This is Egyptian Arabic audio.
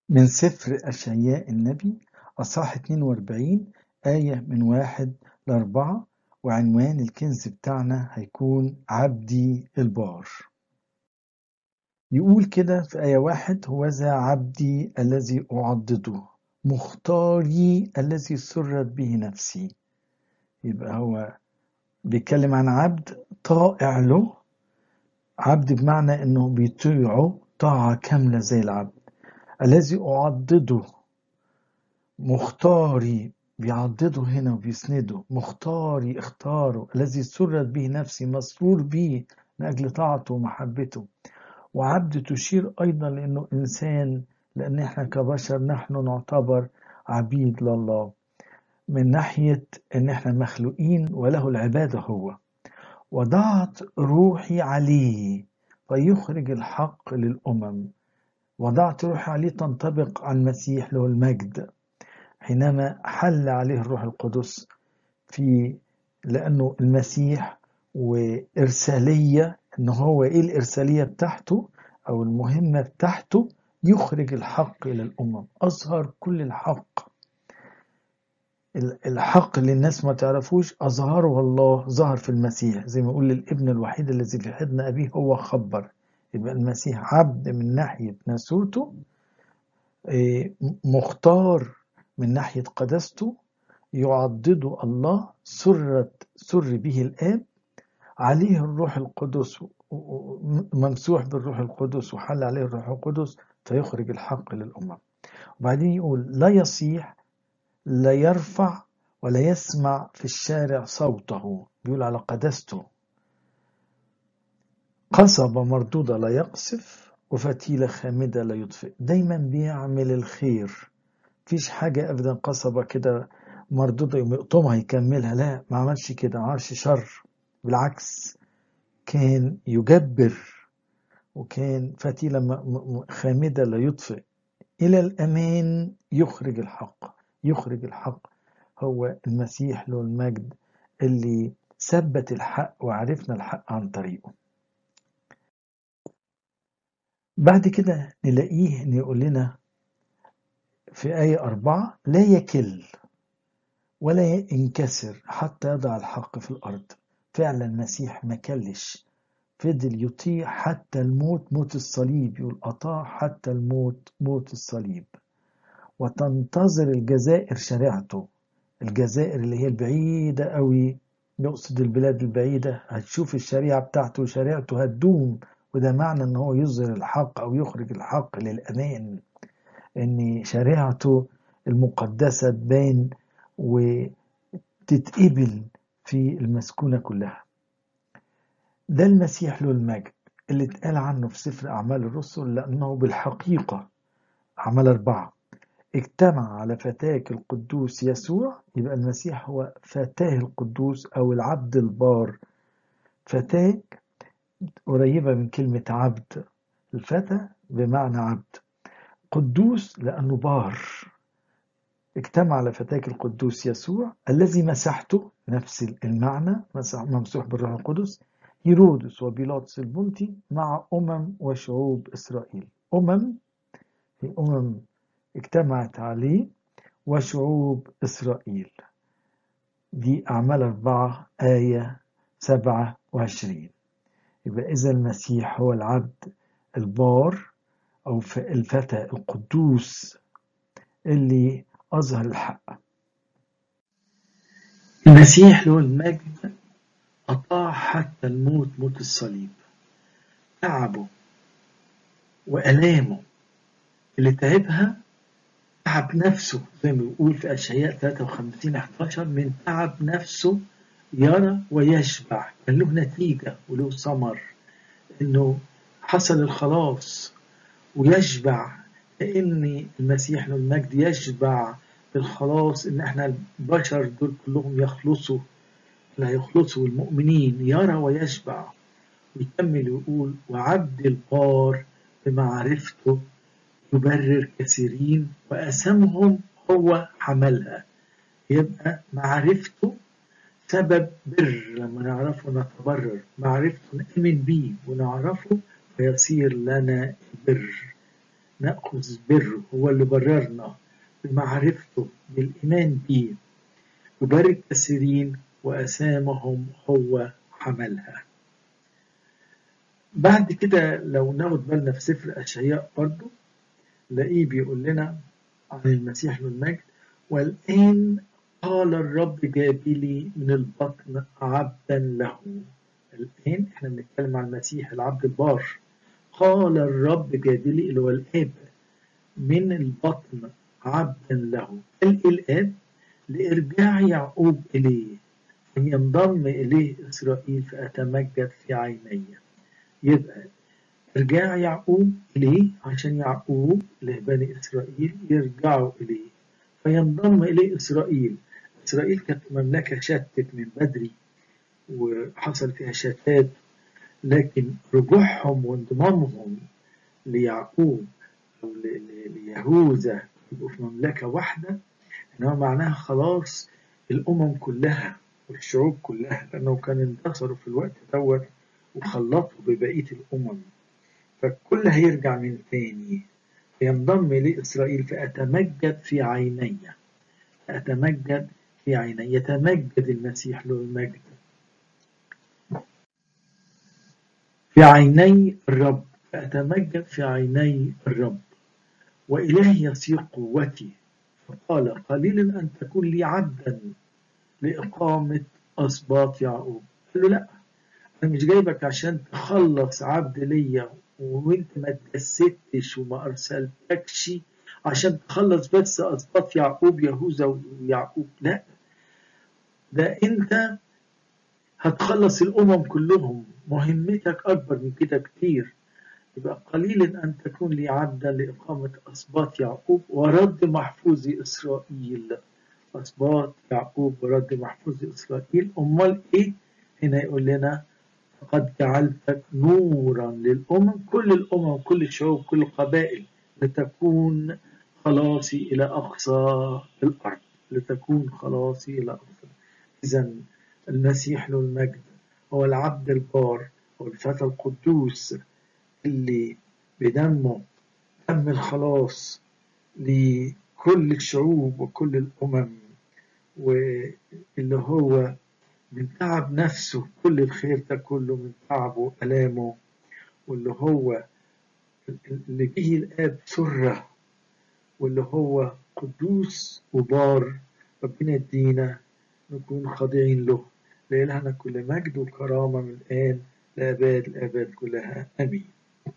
من سفر أشعياء النبي أصحاح 42 آية من واحد لأربعة وعنوان الكنز بتاعنا هيكون عبدي البار يقول كده في آية واحد هوذا عبدي الذي أعضده مختاري الذي سرت به نفسي يبقى هو بيتكلم عن عبد طائع له عبد بمعنى انه بيطيعه طاعة كاملة زي العبد الذي أعضده مختاري بيعضده هنا وبيسنده مختاري اختاره الذي سرت به نفسي مسرور به من أجل طاعته ومحبته وعبد تشير أيضا لأنه إنسان لأن إحنا كبشر نحن نعتبر عبيد لله من ناحية إن إحنا مخلوقين وله العبادة هو وضعت روحي عليه فيخرج الحق للأمم وضعت روحي عليه تنطبق على المسيح له المجد حينما حل عليه الروح القدس في لأنه المسيح وإرسالية إن هو إيه الإرسالية بتاعته أو المهمة بتاعته يخرج الحق إلى الأمم أظهر كل الحق الحق اللي الناس ما تعرفوش أظهره الله ظهر في المسيح زي ما يقول للابن الوحيد الذي في حضن أبيه هو خبر يبقى المسيح عبد من ناحية ناسوته مختار من ناحية قدسته يعضده الله سرت سر به الآب عليه الروح القدس ممسوح بالروح القدس وحل عليه الروح القدس فيخرج الحق للأمم وبعدين يقول لا يصيح لا يرفع ولا يسمع في الشارع صوته بيقول على قدسته قصبة مردودة لا يقصف وفتيلة خامدة لا يطفئ دايما بيعمل الخير مفيش حاجة أبدا قصبة كده مردودة يقوم يقطمها يكملها لا ما عملش كده ما عملش شر بالعكس كان يجبر وكان فتيلة خامدة لا يطفئ إلى الأمان يخرج الحق يخرج الحق هو المسيح له المجد اللي ثبت الحق وعرفنا الحق عن طريقه بعد كده نلاقيه ان يقول لنا في آية أربعة لا يكل ولا ينكسر حتى يضع الحق في الأرض فعلا المسيح ما كلش فضل يطيع حتى الموت موت الصليب يقول أطاع حتى الموت موت الصليب وتنتظر الجزائر شريعته الجزائر اللي هي البعيدة قوي يقصد البلاد البعيدة هتشوف الشريعة بتاعته وشريعته هتدوم وده معنى ان هو يظهر الحق او يخرج الحق للامان ان شريعته المقدسة تبان وتتقبل في المسكونة كلها ده المسيح له المجد اللي اتقال عنه في سفر أعمال الرسل لأنه بالحقيقة أعمال أربعة اجتمع على فتاك القدوس يسوع يبقى المسيح هو فتاه القدوس أو العبد البار فتاك قريبة من كلمة عبد الفتى بمعنى عبد قدوس لأنه بار اجتمع على فتاك القدوس يسوع الذي مسحته نفس المعنى ممسوح بالروح القدس هيرودس وبيلاطس البنطي مع أمم وشعوب إسرائيل أمم هي أمم اجتمعت عليه وشعوب إسرائيل دي أعمال أربعة آية سبعة وعشرين يبقى إذا المسيح هو العبد البار أو الفتى القدوس اللي أظهر الحق المسيح له المجد أطاع حتى الموت موت الصليب تعبه وألامه اللي تعبها تعب نفسه زي ما بيقول في أشعياء 53 11 من تعب نفسه يرى ويشبع كان له نتيجة وله ثمر إنه حصل الخلاص ويشبع لأن المسيح له المجد يشبع بالخلاص إن إحنا البشر دول كلهم يخلصوا لا يخلصوا المؤمنين يرى ويشبع ويكمل ويقول وعبد البار بمعرفته يبرر كثيرين وأسمهم هو حملها يبقى معرفته سبب بر لما نعرفه نتبرر معرفته نؤمن بيه ونعرفه فيصير لنا بر نأخذ بره هو اللي بررنا بمعرفته بالإيمان بيه يبارك كثيرين وأسامهم هو حملها بعد كده لو ناخد بالنا في سفر أشعياء برضو نلاقيه بيقول لنا عن المسيح له المجد والآن قال الرب جابلي من البطن عبدا له الآن احنا بنتكلم عن المسيح العبد البار قال الرب جابلي اللي هو الآب من البطن عبدا له قال الآب لإرجاع يعقوب إليه أن ينضم إليه إسرائيل فأتمجد في عيني يبقى إرجاع يعقوب إليه عشان يعقوب لبني إسرائيل يرجعوا إليه فينضم إليه إسرائيل إسرائيل كانت مملكة شتت من بدري وحصل فيها شتات لكن رجوعهم وانضمامهم ليعقوب أو ليهوذا يبقوا في مملكة واحدة إنما معناها خلاص الأمم كلها والشعوب كلها لأنه كان انتصروا في الوقت دوت وخلطوا ببقية الأمم فالكل هيرجع من تاني ينضم لإسرائيل فأتمجد في عيني أتمجد في عيني يتمجد المسيح له المجد في عيني الرب فأتمجد في عيني الرب وإلهي يصير قوتي فقال قليل أن تكون لي عبدا لإقامة أسباط يعقوب قال له لا أنا مش جايبك عشان تخلص عبد ليا وانت ما تجسدتش وما أرسلتكش عشان تخلص بس أسباط يعقوب يهوذا ويعقوب لا ده انت هتخلص الأمم كلهم مهمتك أكبر من كده كتير يبقى قليل أن تكون لي عبدا لإقامة أسباط يعقوب ورد محفوظ إسرائيل أسباط يعقوب ورد محفوظ إسرائيل أمال إيه هنا يقول لنا قد جعلتك نورا للأمم كل الأمم كل الشعوب كل القبائل لتكون خلاصي إلى أقصى الأرض لتكون خلاصي إلى أقصى إذا المسيح له المجد هو العبد البار هو الفتى القدوس اللي بدمه دم الخلاص لكل الشعوب وكل الأمم واللي هو من تعب نفسه كل الخير ده كله من تعبه وألامه واللي هو اللي به الآب سره واللي هو قدوس وبار ربنا يدينا نكون خاضعين له لإلهنا كل مجد وكرامة من الآن لأباد الآباد كلها آمين